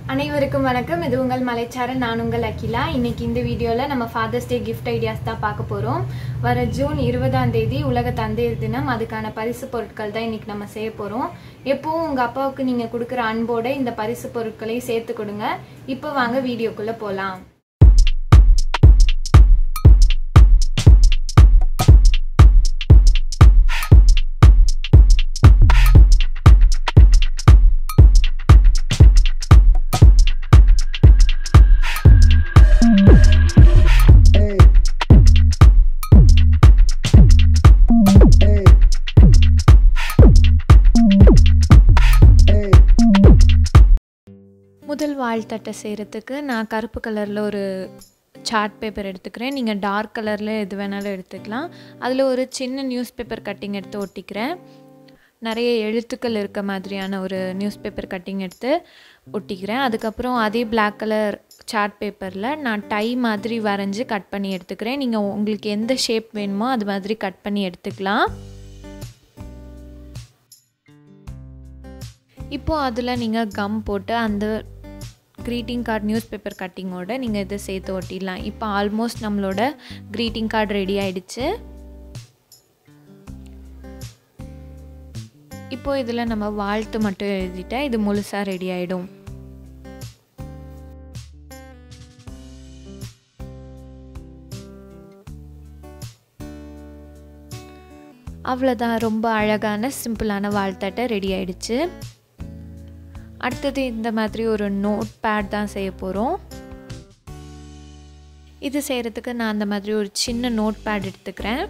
அனைவருக்கும் வணக்கம் இது உங்கள் மலைச்சாரல் நான் உங்கள் அகிலா இன்னைக்கு இந்த வீடியோவில் நம்ம ஃபாதர்ஸ் டே கிஃப்ட் ஐடியாஸ் தான் பார்க்க போகிறோம் வர ஜூன் இருபதாம் தேதி உலக தந்தையர் தினம் அதுக்கான பரிசு பொருட்கள் தான் இன்னைக்கு நம்ம செய்ய போகிறோம் எப்பவும் உங்கள் அப்பாவுக்கு நீங்கள் கொடுக்குற அன்போட இந்த பரிசு பொருட்களையும் சேர்த்து கொடுங்க இப்போ வாங்க வீடியோக்குள்ளே போகலாம் Hey. Hey. Hey. முதல் வாழ்த்தட்டை செய்கிறதுக்கு நான் கருப்பு கலரில் ஒரு சார்ட் பேப்பர் எடுத்துக்கிறேன் நீங்கள் டார்க் கலரில் எது வேணாலும் எடுத்துக்கலாம் அதில் ஒரு சின்ன நியூஸ் பேப்பர் கட்டிங் எடுத்து ஒட்டிக்கிறேன் நிறைய எழுத்துக்கள் இருக்க மாதிரியான ஒரு நியூஸ் பேப்பர் கட்டிங் எடுத்து ஒட்டிக்கிறேன் அதுக்கப்புறம் அதே Black கலர் சார்ட் பேப்பரில் நான் டை மாதிரி வரைஞ்சி கட் பண்ணி எடுத்துக்கிறேன் நீங்கள் உங்களுக்கு எந்த ஷேப் வேணுமோ அது மாதிரி கட் பண்ணி எடுத்துக்கலாம் இப்போது அதில் நீங்கள் கம் போட்டு அந்த க்ரீட்டிங் கார்டு நியூஸ் பேப்பர் கட்டிங்கோட நீங்கள் இதை சேர்த்து ஒட்டிடலாம் இப்போ ஆல்மோஸ்ட் நம்மளோட க்ரீட்டிங் கார்டு ரெடி ஆயிடுச்சு இப்போ இதில் நம்ம வாழ்த்து மட்டும் எழுதிட்டா இது முழுசாக ரெடி ஆகிடும் அவ்வளோதான் ரொம்ப அழகான சிம்பிளான வாழ்த்தட்டை ரெடி ஆயிடுச்சு அடுத்தது இந்த மாதிரி ஒரு நோட் பேட் தான் செய்ய போகிறோம் இது செய்கிறதுக்கு நான் அந்த மாதிரி ஒரு சின்ன நோட் பேட் எடுத்துக்கிறேன்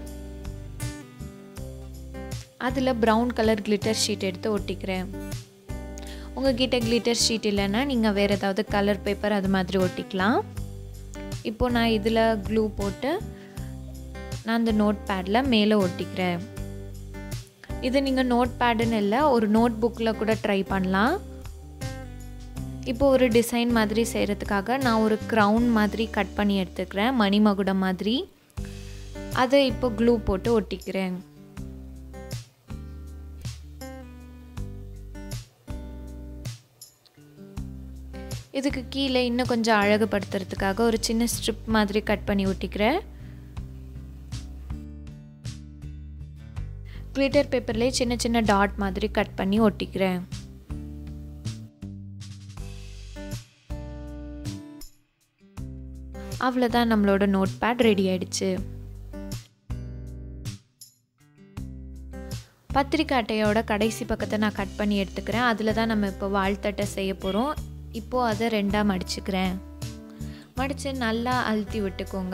அதில் ப்ரௌன் கலர் கிளிட்டர் ஷீட் எடுத்து ஒட்டிக்கிறேன் உங்ககிட்ட கிளிட்டர் ஷீட் இல்லைன்னா நீங்கள் வேறு ஏதாவது கலர் பேப்பர் அது மாதிரி ஒட்டிக்கலாம் இப்போது நான் இதில் க்ளூ போட்டு நான் அந்த நோட் பேடில் மேலே ஒட்டிக்கிறேன் இது நீங்கள் நோட் பேடுன்னு இல்லை ஒரு நோட் புக்கில் கூட ட்ரை பண்ணலாம் இப்போ ஒரு டிசைன் மாதிரி செய்கிறதுக்காக நான் ஒரு க்ரௌன் மாதிரி கட் பண்ணி எடுத்துக்கிறேன் மணிமகுடம் மாதிரி அதை இப்போ க்ளூ போட்டு ஒட்டிக்கிறேன் இதுக்கு கீழே இன்னும் கொஞ்சம் அழகுபடுத்துறதுக்காக ஒரு சின்ன ஸ்ட்ரிப் மாதிரி கட் பண்ணி ஒட்டிக்கிறேன் கிளிட்டர் பேப்பர்லேயே சின்ன சின்ன டாட் மாதிரி கட் பண்ணி ஒட்டிக்கிறேன் அவ்வளோதான் நம்மளோட நோட் பேட் ரெடி ஆயிடுச்சு பத்திரிக்கை அட்டையோட கடைசி பக்கத்தை நான் கட் பண்ணி எடுத்துக்கிறேன் அதில் தான் நம்ம இப்போ வாழ்த்தட்டை செய்ய போகிறோம் இப்போது அதை ரெண்டாக மடிச்சுக்கிறேன் மடித்து நல்லா அழுத்தி விட்டுக்கோங்க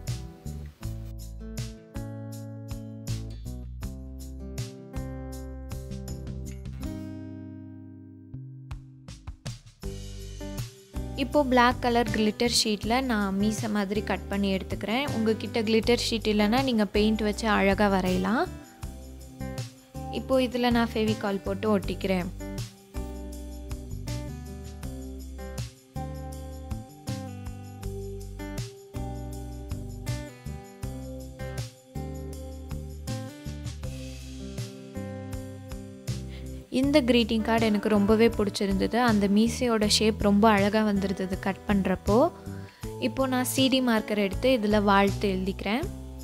இப்போது Black கலர் கிளிட்டர் ஷீட்டில் நான் மீசை மாதிரி கட் பண்ணி எடுத்துக்கிறேன் உங்ககிட்ட கிளிட்டர் ஷீட் இல்லைன்னா நீங்கள் பெயிண்ட் வச்சு அழகாக வரையலாம் இப்போது இதில் நான் ஃபெவிகால் போட்டு ஒட்டிக்கிறேன் இந்த க்ரீட்டிங் கார்டு எனக்கு ரொம்பவே பிடிச்சிருந்தது அந்த மீசையோட ஷேப் ரொம்ப அழகாக வந்துருந்தது கட் பண்ணுறப்போ இப்போது நான் சிடி மார்க்கர் எடுத்து இதில் வாழ்த்து எழுதிக்கிறேன்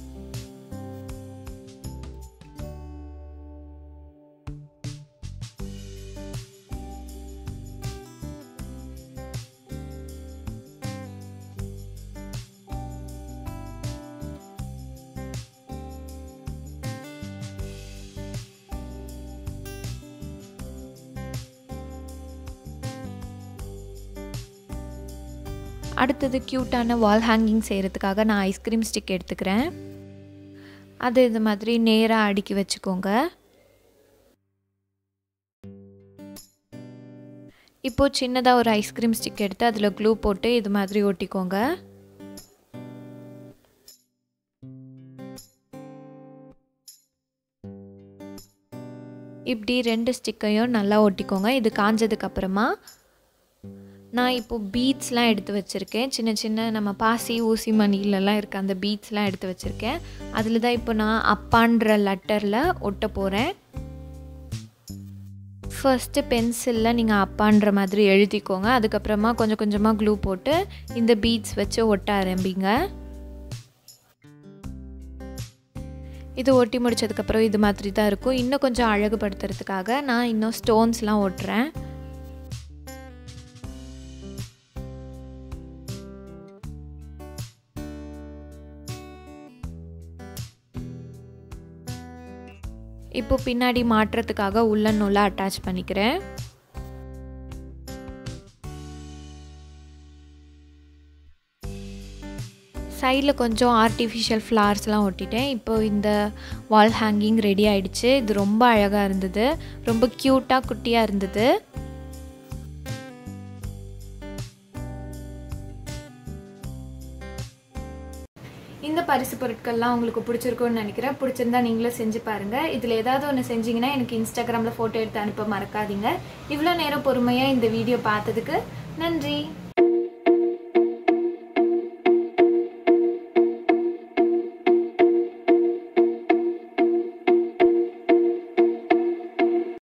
அடுத்தது க்யூட்டான வால் ஹேங்கிங் செய்கிறதுக்காக நான் ஐஸ்கிரீம் ஸ்டிக் எடுத்துக்கிறேன் அது இது மாதிரி நேராக அடுக்கி வச்சுக்கோங்க இப்போது சின்னதாக ஒரு ஐஸ்கிரீம் ஸ்டிக் எடுத்து அதில் க்ளூ போட்டு இது மாதிரி ஒட்டிக்கோங்க இப்படி ரெண்டு ஸ்டிக்கையும் நல்லா ஒட்டிக்கோங்க இது காஞ்சதுக்கு அப்புறமா நான் இப்போது பீட்ஸ்லாம் எடுத்து வச்சுருக்கேன் சின்ன சின்ன நம்ம பாசி ஊசி மணிலெலாம் இருக்க அந்த பீட்ஸ்லாம் எடுத்து வச்சுருக்கேன் அதில் தான் இப்போ நான் அப்பான்ற லெட்டரில் ஒட்ட போகிறேன் ஃபர்ஸ்ட்டு பென்சிலில் நீங்கள் அப்பான்ற மாதிரி எழுதிக்கோங்க அதுக்கப்புறமா கொஞ்சம் கொஞ்சமாக க்ளூ போட்டு இந்த பீட்ஸ் வச்சு ஒட்ட ஆரம்பிங்க இது ஒட்டி முடிச்சதுக்கப்புறம் இது மாதிரி தான் இருக்கும் இன்னும் கொஞ்சம் அழகுபடுத்துறதுக்காக நான் இன்னும் ஸ்டோன்ஸ்லாம் ஒட்டுறேன் இப்போ பின்னாடி மாட்டுறதுக்காக உள்ள நூலை அட்டாச் பண்ணிக்கிறேன் சைடில் கொஞ்சம் ஆர்டிஃபிஷியல் ஃப்ளவர்ஸ்லாம் ஒட்டிட்டேன் இப்போ இந்த வால் ஹேங்கிங் ரெடி ஆயிடுச்சு இது ரொம்ப அழகாக இருந்தது ரொம்ப க்யூட்டாக குட்டியாக இருந்தது இந்த பரிசு பொருட்கள்லாம் உங்களுக்கு பிடிச்சிருக்கும்னு நினைக்கிறேன் பிடிச்சிருந்தா நீங்களும் செஞ்சு பாருங்க இதில் ஏதாவது ஒன்று செஞ்சீங்கன்னா எனக்கு இன்ஸ்டாகிராமில் ஃபோட்டோ எடுத்து அனுப்ப மறக்காதீங்க இவ்வளோ நேரம் பொறுமையாக இந்த வீடியோ பார்த்ததுக்கு நன்றி